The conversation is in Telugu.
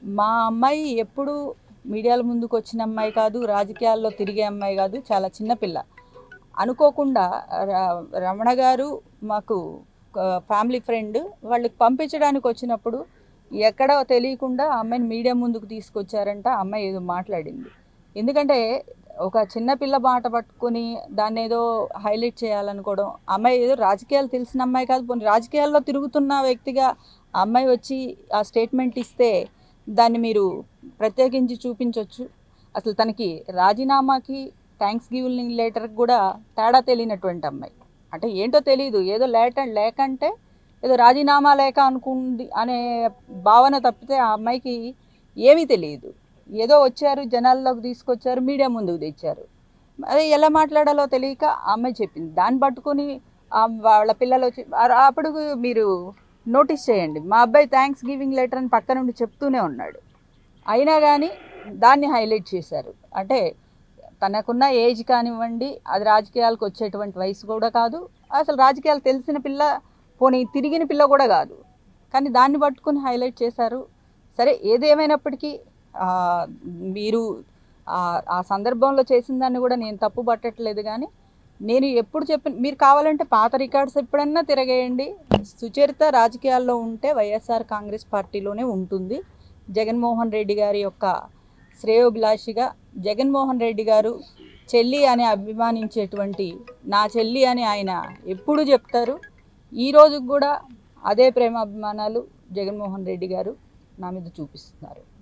మా అమ్మాయి ఎప్పుడు మీడియాల ముందుకు వచ్చిన అమ్మాయి కాదు రాజకీయాల్లో తిరిగే అమ్మాయి కాదు చాలా చిన్నపిల్ల అనుకోకుండా ర- రమణ గారు మాకు ఫ్యామిలీ ఫ్రెండ్ వాళ్ళకి పంపించడానికి వచ్చినప్పుడు ఎక్కడో తెలియకుండా ఆ అమ్మాయిని మీడియా ముందుకు తీసుకొచ్చారంట ఆ అమ్మాయి ఏదో మాట్లాడింది ఎందుకంటే ఒక చిన్నపిల్ల మాట పట్టుకొని దాన్ని ఏదో హైలైట్ చేయాలనుకోవడం ఆ అమ్మాయి ఏదో రాజకీయాలు తెలిసిన అమ్మాయి కాదు పోనీ రాజకీయాల్లో తిరుగుతున్న వ్యక్తిగా ఆ అమ్మాయి వచ్చి ఆ స్టేట్మెంట్ ఇస్తే దాన్ని మీరు ప్రత్యేకించి చూపించవచ్చు అసలు తనకి రాజీనామాకి థ్యాంక్స్ గివింగ్ లెటర్కి కూడా తేడా తెలియనటువంటి అమ్మాయి అంటే ఏంటో తెలియదు ఏదో లేట లేకంటే ఏదో రాజీనామా లేక అనుకుంది అనే భావన తప్పితే ఆ అమ్మాయికి ఏమీ తెలియదు ఏదో వచ్చారు జనాల్లోకి తీసుకొచ్చారు మీడియా ముందుకు తెచ్చారు అది ఎలా మాట్లాడాలో తెలియక ఆ అమ్మాయి చెప్పింది దాన్ని పట్టుకొని ఆ వాళ్ళ పిల్లలు వచ్చి ఆ- అప్పుడు మీరు నోటీస్ చేయండి మా అబ్బాయి థ్యాంక్స్ గివింగ్ లెటర్ అని పక్క నుండి చెప్తూనే ఉన్నాడు అయినా కానీ దాన్ని హైలైట్ చేశారు అంటే తనకున్న ఏజ్ కానివ్వండి అది రాజకీయాలకు వచ్చేటువంటి వయసు కూడా కాదు అసలు రాజకీయాలు తెలిసిన పిల్ల పోనీ తిరిగిన పిల్ల కూడా కాదు కానీ దాన్ని పట్టుకుని హైలైట్ చేశారు సరే ఏదేమైనప్పటికీ ఆ, మీరు ఆ- ఆ సందర్భంలో చేసిన దాన్ని కూడా నేను తప్పు పట్టట్లేదు కానీ నేను ఎప్పుడు చెప్పిన మీరు కావాలంటే పాత రికార్డ్స్ ఎప్పుడన్నా తిరగేయండి సుచరిత రాజకీయాల్లో ఉంటే వైఎస్ఆర్ కాంగ్రెస్ పార్టీలోనే ఉంటుంది జగన్మోహన్ రెడ్డి గారి యొక్క శ్రేయోభిలాషిగా జగన్మోహన్ రెడ్డి గారు చెల్లి అని అభిమానించేటువంటి నా చెల్లి అని ఆయన ఎప్పుడు చెప్తారు ఈ రోజుకి కూడా అదే ప్రేమ అభిమానాలు జగన్మోహన్ రెడ్డి గారు నా మీద చూపిస్తున్నారు